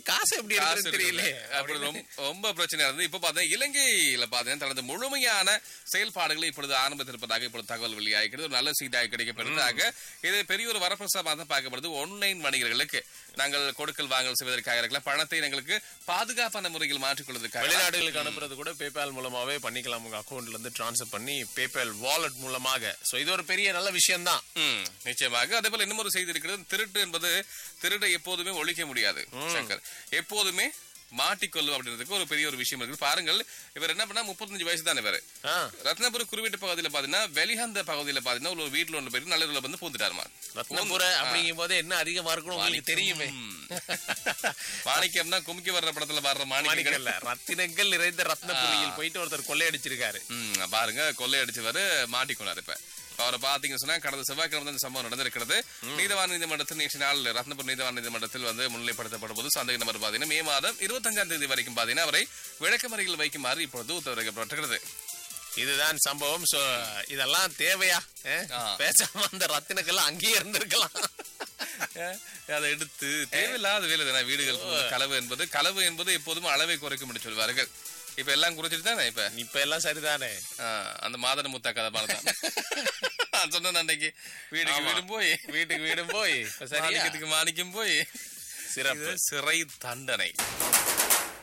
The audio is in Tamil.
காசு எப்படி காசு எடுக்கிறது தெரியல எடுக்கல. அப்படி ரொம்ப ரொம்ப பிரச்சனை இருந்தது இப்ப பாத்தீங்கன்னா இலங்கையில பாத்தீங்கன்னா தனது முழுமையான செயல்பாடுகளை இப்பொழுது ஆரம்பித்திருப்பதாக இப்பொழுது தகவல் வெளியாகிறது ஒரு நல்ல செய்தியாக கிடைக்கப்படுவதாக இது பெரிய ஒரு வரப்பிரசாதமாக தான் பார்க்கப்படுது ஆன்லைன் வணிகர்களுக்கு நாங்கள் கொடுக்கல் வாங்கல் செய்வதற்காக இருக்கலாம் பணத்தை எங்களுக்கு பாதுகாப்பான முறையில் மாற்றிக்கொள்வதற்காக வெளிநாடுகளுக்கு அனுப்புறது கூட பேபால் மூலமாவே பண்ணிக்கலாம் உங்க அக்கௌண்ட்ல இருந்து டிரான்ஸ்ஃபர் பண்ணி பேபால் வாலெட் மூலமாக சோ இது ஒரு பெரிய நல்ல விஷயம் தான் ம், நிச்சயமாக அதே போல இன்னும் ஒரு செய்தி இருக்கிறது திருட்டு என்பது திருடை எப்போதுமே ஒழிக்க முடியாது சங்கர் எப்போதுமே மாட்டிக்கொள்ளும் அப்படின்றதுக்கு ஒரு பெரிய ஒரு விஷயம் இருக்கு பாருங்கள் இவர் என்ன பண்ணா முப்பத்தஞ்சு வயசு தான் இவர் ஆ, ரத்னபுர குருவீட்டு பகுதியில பாத்தீங்கன்னா வெளிஹந்த பகுதியில பாத்தீங்கன்னா ஒரு வீட்டுல ஒன்று போயிட்டு நல்ல வந்து பூந்துட்டாருமா ரத்னபுர அப்படிங்கும் போது என்ன அதிகமா இருக்கணும் உங்களுக்கு தெரியுமே மாணிக்கம்னா கும்கி வர்ற படத்துல வர்ற மாணிக்கம் மாணிக்கல்ல ரத்தினங்கள் நிறைந்த ரத்னபுரியில் போயிட்டு ஒருத்தர் கொள்ளையடிச்சிருக்காரு ம், பாருங்க கொள்ளையடிச்சவர் மாட்டிக்கொண்டார் இப்ப இப்ப அவரை பாத்தீங்கன்னு சொன்னா கடந்த செவ்வாய்க்கிழமை தான் இந்த சம்பவம் நடந்திருக்கிறது நீதவான் நீதிமன்றத்தில் நேற்று நாள் ரத்னபுரம் நீதவான் நீதிமன்றத்தில் வந்து முன்னிலைப்படுத்தப்பட்ட போது சந்தேக நபர் பாத்தீங்கன்னா மே மாதம் இருபத்தஞ்சாம் தேதி வரைக்கும் பாத்தீங்கன்னா அவரை விளக்கமறையில் வைக்குமாறு இப்பொழுது உத்தரவிடப்பட்டிருக்கிறது இதுதான் சம்பவம் சோ இதெல்லாம் தேவையா ஆ? ஆ. பேசாம அந்த ரத்தினக்கெல்லாம் அங்கேயே இருந்திருக்கலாம் அஹ், அதை எடுத்து தேவையில்லாத வேலை தானே வீடுகள் புகுந்து களவு என்பது களவு என்பது எப்போதும் அளவை குறைக்கும் என்று சொல்வார்கள் இப்ப எல்லாம் குறைச்சிட்டு தானே இப்ப இப்ப எல்லாம் சரிதானே ஆஹ், அந்த மாதன முத்தா கதை பார்த்தா சொன்ன அன்னைக்கு வீடுக்கு ஆமா. வீடும் போய் வீட்டுக்கு வீடும் போய் இப்ப சரியா மாணிக்கத்துக்கு மாணிக்கம் போய் சிறப்பு இது சிறை தண்டனை